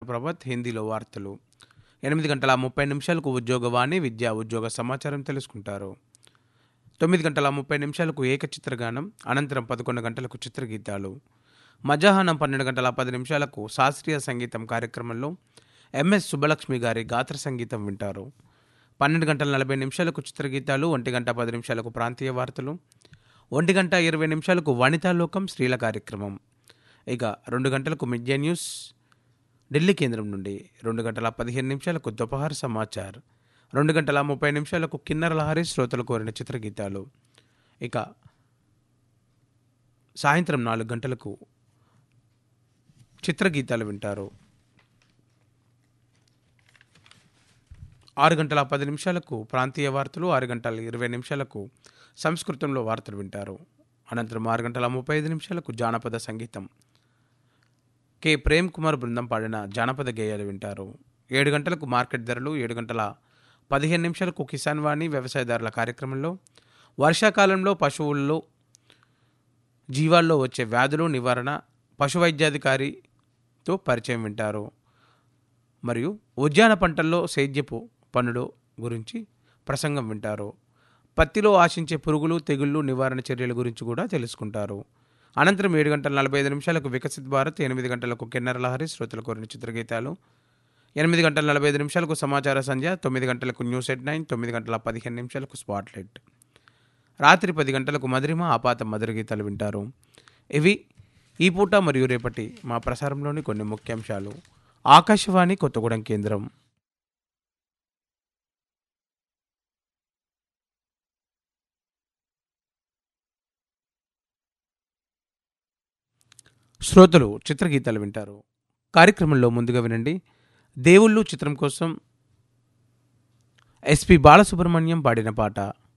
ప్రభత్ హిందీలో వార్తలు ఎనిమిది గంటల ముప్పై నిమిషాలకు ఉద్యోగవాణి విద్యా ఉద్యోగ సమాచారం తెలుసుకుంటారు తొమ్మిది గంటల ముప్పై నిమిషాలకు ఏకచిత్రగానం అనంతరం పదకొండు గంటలకు చిత్రగీతాలు మధ్యాహ్నం పన్నెండు గంటల పది నిమిషాలకు శాస్త్రీయ సంగీతం కార్యక్రమంలో ఎంఎస్ సుబ్బలక్ష్మి గారి గాత్ర సంగీతం వింటారు పన్నెండు గంటల నలభై నిమిషాలకు చిత్రగీతాలు ఒంటి గంట పది నిమిషాలకు ప్రాంతీయ వార్తలు ఒంటి గంట ఇరవై నిమిషాలకు వనితాలోకం స్త్రీల కార్యక్రమం ఇక రెండు గంటలకు మిడ్యా న్యూస్ ఢిల్లీ కేంద్రం నుండి రెండు గంటల పదిహేను నిమిషాలకు దుపహార్ సమాచార్ రెండు గంటల ముప్పై నిమిషాలకు కిన్నర లహరి శ్రోతలు కోరిన చిత్రగీతాలు ఇక సాయంత్రం నాలుగు గంటలకు చిత్రగీతాలు వింటారు ఆరు గంటల పది నిమిషాలకు ప్రాంతీయ వార్తలు ఆరు గంటల ఇరవై నిమిషాలకు సంస్కృతంలో వార్తలు వింటారు అనంతరం ఆరు గంటల ముప్పై ఐదు నిమిషాలకు జానపద సంగీతం కె ప్రేమ్ కుమార్ బృందం పాడిన జానపద గేయాలు వింటారు ఏడు గంటలకు మార్కెట్ ధరలు ఏడు గంటల పదిహేను నిమిషాలకు కిసాన్ వాణి వ్యవసాయదారుల కార్యక్రమంలో వర్షాకాలంలో పశువుల్లో జీవాల్లో వచ్చే వ్యాధులు నివారణ పశు వైద్యాధికారితో పరిచయం వింటారు మరియు ఉద్యాన పంటల్లో సేద్యపు పనులు గురించి ప్రసంగం వింటారు పత్తిలో ఆశించే పురుగులు తెగుళ్ళు నివారణ చర్యల గురించి కూడా తెలుసుకుంటారు అనంతరం ఏడు గంటల నలభై ఐదు నిమిషాలకు వికసిత్ భారత్ ఎనిమిది గంటలకు కిన్నెర లహరి శ్రోతల కోరిన చిత్రగీతాలు ఎనిమిది గంటల నలభై ఐదు నిమిషాలకు సమాచార సంధ్య తొమ్మిది గంటలకు న్యూస్ ఎట్ నైన్ తొమ్మిది గంటల పదిహేను నిమిషాలకు స్పాట్లైట్ రాత్రి పది గంటలకు మధురిమ ఆపాత మధుర గీతాలు వింటారు ఇవి ఈ పూట మరియు రేపటి మా ప్రసారంలోని కొన్ని ముఖ్యాంశాలు ఆకాశవాణి కొత్తగూడెం కేంద్రం శ్రోతలు చిత్రగీతాలు వింటారు కార్యక్రమంలో ముందుగా వినండి దేవుళ్ళు చిత్రం కోసం ఎస్పి బాలసుబ్రహ్మణ్యం పాడిన పాట